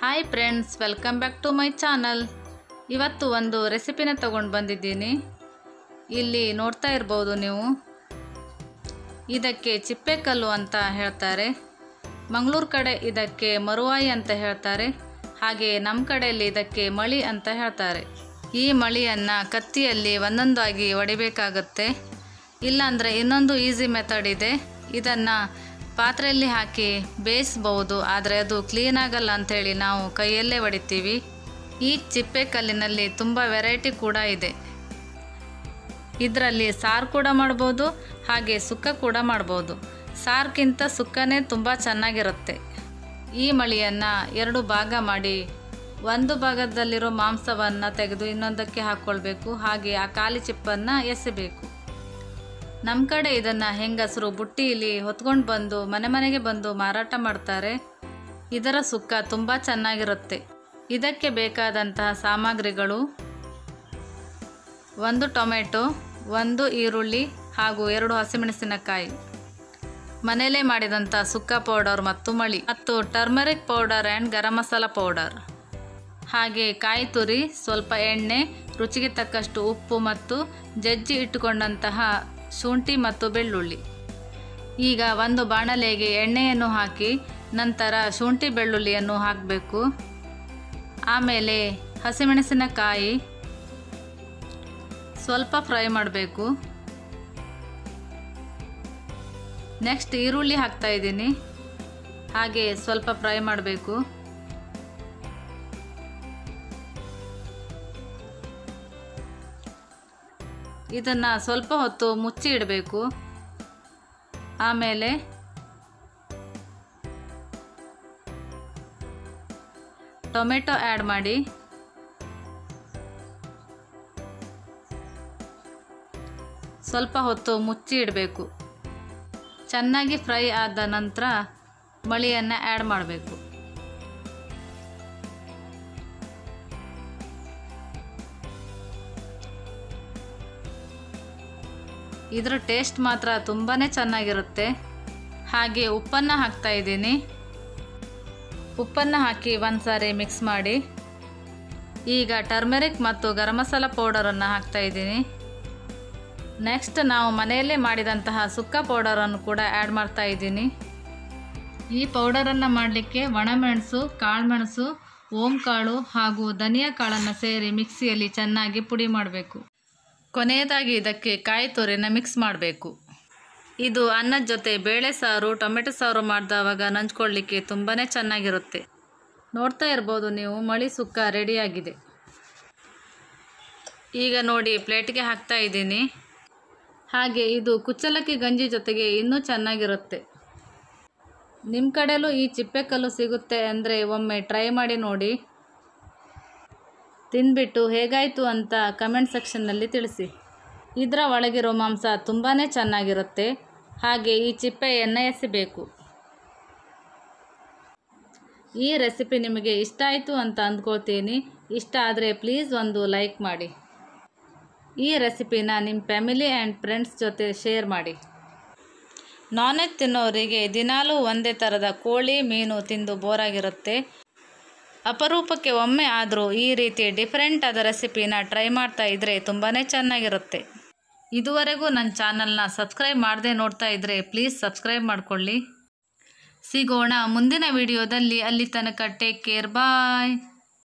hi friends welcome back to my channel ಇವತ್ತು ಒಂದು ರೆಸಿಪಿನ ತಗೊಂಡು ಬಂದಿದ್ದೀನಿ ಇಲ್ಲಿ ನೋಡ್ತಾ ಇರ್ಬೋದು ನೀವು ಇದಕ್ಕೆ ಚಿಪ್ಪೆಕಲ್ಲು ಅಂತ ಹೇಳ್ತಾರೆ ಮಂಗಳೂರು ಕಡೆ ಇದಕ್ಕೆ ಮರುವಾಯಿ ಅಂತ ಹೇಳ್ತಾರೆ ಹಾಗೆ ನಮ್ಮ ಕಡೆಯಲ್ಲಿ ಇದಕ್ಕೆ ಮಳಿ ಅಂತ ಹೇಳ್ತಾರೆ ಈ ಮಳಿಯನ್ನು ಕತ್ತಿಯಲ್ಲಿ ಒಂದೊಂದಾಗಿ ಒಡಿಬೇಕಾಗತ್ತೆ ಇಲ್ಲಾಂದರೆ ಇನ್ನೊಂದು ಈಸಿ ಮೆಥಡ್ ಇದೆ ಇದನ್ನು ಪಾತ್ರೆಯಲ್ಲಿ ಹಾಕಿ ಬೇಯಿಸ್ಬೋದು ಆದರೆ ಅದು ಕ್ಲೀನ್ ಆಗಲ್ಲ ಅಂಥೇಳಿ ನಾವು ಕೈಯಲ್ಲೇ ಹೊಡಿತೀವಿ ಈ ಚಿಪ್ಪೆ ಕಲ್ಲಿನಲ್ಲಿ ತುಂಬ ವೆರೈಟಿ ಕೂಡ ಇದೆ ಇದರಲ್ಲಿ ಸಾರು ಕೂಡ ಮಾಡ್ಬೋದು ಹಾಗೆ ಸುಕ್ಕ ಕೂಡ ಮಾಡ್ಬೋದು ಸಾರ್ಗಿಂತ ಸುಕ್ಕನೇ ತುಂಬ ಚೆನ್ನಾಗಿರುತ್ತೆ ಈ ಮಳಿಯನ್ನು ಎರಡು ಭಾಗ ಮಾಡಿ ಒಂದು ಭಾಗದಲ್ಲಿರೋ ಮಾಂಸವನ್ನು ತೆಗೆದು ಇನ್ನೊಂದಕ್ಕೆ ಹಾಕ್ಕೊಳ್ಬೇಕು ಹಾಗೆ ಆ ಖಾಲಿ ಚಿಪ್ಪನ್ನು ಎಸೆಬೇಕು ನಮ್ಮ ಕಡೆ ಇದನ್ನು ಹೆಂಗಸರು ಬುಟ್ಟಿಯಲ್ಲಿ ಹೊತ್ಕೊಂಡು ಬಂದು ಮನೆ ಮನೆಗೆ ಬಂದು ಮಾರಾಟ ಮಾಡ್ತಾರೆ ಇದರ ಸುಕ್ಕ ತುಂಬ ಚೆನ್ನಾಗಿರುತ್ತೆ ಇದಕ್ಕೆ ಬೇಕಾದಂತಹ ಸಾಮಗ್ರಿಗಳು ಒಂದು ಟೊಮೆಟೊ ಒಂದು ಈರುಳ್ಳಿ ಹಾಗೂ ಎರಡು ಹಸಿಮೆಣಸಿನಕಾಯಿ ಮನೆಯಲ್ಲೇ ಮಾಡಿದಂಥ ಸುಕ್ಕ ಪೌಡರ್ ಮತ್ತು ಮಳಿ ಮತ್ತು turmeric powder and garam masala powder ಹಾಗೆ ಕಾಯಿ ತುರಿ ಸ್ವಲ್ಪ ಎಣ್ಣೆ ರುಚಿಗೆ ತಕ್ಕಷ್ಟು ಉಪ್ಪು ಮತ್ತು ಜಜ್ಜಿ ಇಟ್ಟುಕೊಂಡಂತಹ ಶುಂಠಿ ಮತ್ತು ಬೆಳ್ಳುಳ್ಳಿ ಈಗ ಒಂದು ಬಾಣಲೆಗೆ ಎಣ್ಣೆಯನ್ನು ಹಾಕಿ ನಂತರ ಶುಂಠಿ ಬೆಳ್ಳುಳ್ಳಿಯನ್ನು ಹಾಕಬೇಕು ಆಮೇಲೆ ಹಸಿಮೆಣಸಿನಕಾಯಿ ಸ್ವಲ್ಪ ಫ್ರೈ ಮಾಡಬೇಕು ನೆಕ್ಸ್ಟ್ ಈರುಳ್ಳಿ ಹಾಕ್ತಾ ಇದ್ದೀನಿ ಹಾಗೆ ಸ್ವಲ್ಪ ಫ್ರೈ ಮಾಡಬೇಕು ಇದನ್ನು ಸ್ವಲ್ಪ ಹೊತ್ತು ಮುಚ್ಚಿ ಇಡಬೇಕು ಆಮೇಲೆ ಟೊಮೆಟೊ ಆ್ಯಡ್ ಮಾಡಿ ಸ್ವಲ್ಪ ಹೊತ್ತು ಮುಚ್ಚಿ ಇಡಬೇಕು ಚೆನ್ನಾಗಿ ಫ್ರೈ ಆದ ನಂತರ ಮಳಿಯನ್ನು ಆ್ಯಡ್ ಮಾಡಬೇಕು ಇದರ ಟೇಸ್ಟ್ ಮಾತ್ರ ತುಂಬಾ ಚೆನ್ನಾಗಿರುತ್ತೆ ಹಾಗೆ ಉಪ್ಪನ್ನು ಹಾಕ್ತಾ ಇದ್ದೀನಿ ಉಪ್ಪನ್ನು ಹಾಕಿ ಒಂದು ಸಾರಿ ಮಿಕ್ಸ್ ಮಾಡಿ ಈಗ ಟರ್ಮೆರಿಕ್ ಮತ್ತು ಗರಂ ಮಸಾಲ ಪೌಡರನ್ನು ಹಾಕ್ತಾ ಇದ್ದೀನಿ ನೆಕ್ಸ್ಟ್ ನಾವು ಮನೆಯಲ್ಲೇ ಮಾಡಿದಂತಹ ಸುಕ್ಕ ಪೌಡರನ್ನು ಕೂಡ ಆ್ಯಡ್ ಮಾಡ್ತಾ ಇದ್ದೀನಿ ಈ ಪೌಡರನ್ನು ಮಾಡಲಿಕ್ಕೆ ಒಣಮೆಣಸು ಕಾಳುಮೆಣಸು ಓಂಕಾಳು ಹಾಗೂ ಧನಿಯಾ ಕಾಳನ್ನು ಸೇರಿ ಮಿಕ್ಸಿಯಲ್ಲಿ ಚೆನ್ನಾಗಿ ಪುಡಿ ಮಾಡಬೇಕು ಕೊನೆಯದಾಗಿ ಇದಕ್ಕೆ ಕಾಯಿ ತುರಿನ ಮಿಕ್ಸ್ ಮಾಡಬೇಕು ಇದು ಅನ್ನದ ಜೊತೆ ಬೇಳೆ ಸಾರು ಟೊಮೆಟೊ ಸಾರು ಮಾಡಿದವಾಗ ನಂಚ್ಕೊಳ್ಳಿಕ್ಕೆ ತುಂಬಾ ಚೆನ್ನಾಗಿರುತ್ತೆ ನೋಡ್ತಾ ಇರ್ಬೋದು ನೀವು ಮಳಿ ಸುಕ್ಕ ರೆಡಿಯಾಗಿದೆ ಈಗ ನೋಡಿ ಪ್ಲೇಟ್ಗೆ ಹಾಕ್ತಾ ಇದ್ದೀನಿ ಹಾಗೆ ಇದು ಕುಚ್ಚಲಕ್ಕಿ ಗಂಜಿ ಜೊತೆಗೆ ಇನ್ನೂ ಚೆನ್ನಾಗಿರುತ್ತೆ ನಿಮ್ಮ ಕಡೆಯಲ್ಲೂ ಈ ಚಿಪ್ಪೆಕಲ್ಲು ಸಿಗುತ್ತೆ ಅಂದರೆ ಒಮ್ಮೆ ಟ್ರೈ ಮಾಡಿ ನೋಡಿ ತಿಂದ್ಬಿಟ್ಟು ಹೇಗಾಯಿತು ಅಂತ ಕಮೆಂಟ್ ಸೆಕ್ಷನ್ನಲ್ಲಿ ತಿಳಿಸಿ ಇದರ ಒಳಗಿರೋ ಮಾಂಸ ತುಂಬಾ ಚೆನ್ನಾಗಿರುತ್ತೆ ಹಾಗೆ ಈ ಚಿಪ್ಪೆಯನ್ನು ಎಸಿಬೇಕು ಈ ರೆಸಿಪಿ ನಿಮಗೆ ಇಷ್ಟ ಆಯಿತು ಅಂತ ಅಂದ್ಕೊಳ್ತೀನಿ ಇಷ್ಟ ಆದರೆ ಪ್ಲೀಸ್ ಒಂದು ಲೈಕ್ ಮಾಡಿ ಈ ರೆಸಿಪಿನ ನಿಮ್ಮ ಫ್ಯಾಮಿಲಿ ಆ್ಯಂಡ್ ಫ್ರೆಂಡ್ಸ್ ಜೊತೆ ಶೇರ್ ಮಾಡಿ ನಾನ್ ವೆಜ್ ತಿನ್ನೋರಿಗೆ ದಿನಾಲೂ ಒಂದೇ ಥರದ ಕೋಳಿ ಮೀನು ತಿಂದು ಬೋರಾಗಿರುತ್ತೆ ಅಪರೂಪಕ್ಕೆ ಒಮ್ಮೆ ಆದರೂ ಈ ರೀತಿ ಡಿಫ್ರೆಂಟ್ ಆದ ರೆಸಿಪಿನ ಟ್ರೈ ಮಾಡ್ತಾ ಇದ್ದರೆ ತುಂಬಾ ಚೆನ್ನಾಗಿರುತ್ತೆ ಇದುವರೆಗೂ ನನ್ನ ಚಾನಲ್ನ ಸಬ್ಸ್ಕ್ರೈಬ್ ಮಾಡದೆ ನೋಡ್ತಾ ಇದ್ದರೆ ಪ್ಲೀಸ್ ಸಬ್ಸ್ಕ್ರೈಬ್ ಮಾಡಿಕೊಳ್ಳಿ ಸಿಗೋಣ ಮುಂದಿನ ವಿಡಿಯೋದಲ್ಲಿ ಅಲ್ಲಿ ತನಕ ಟೇಕ್ ಕೇರ್ ಬಾಯ್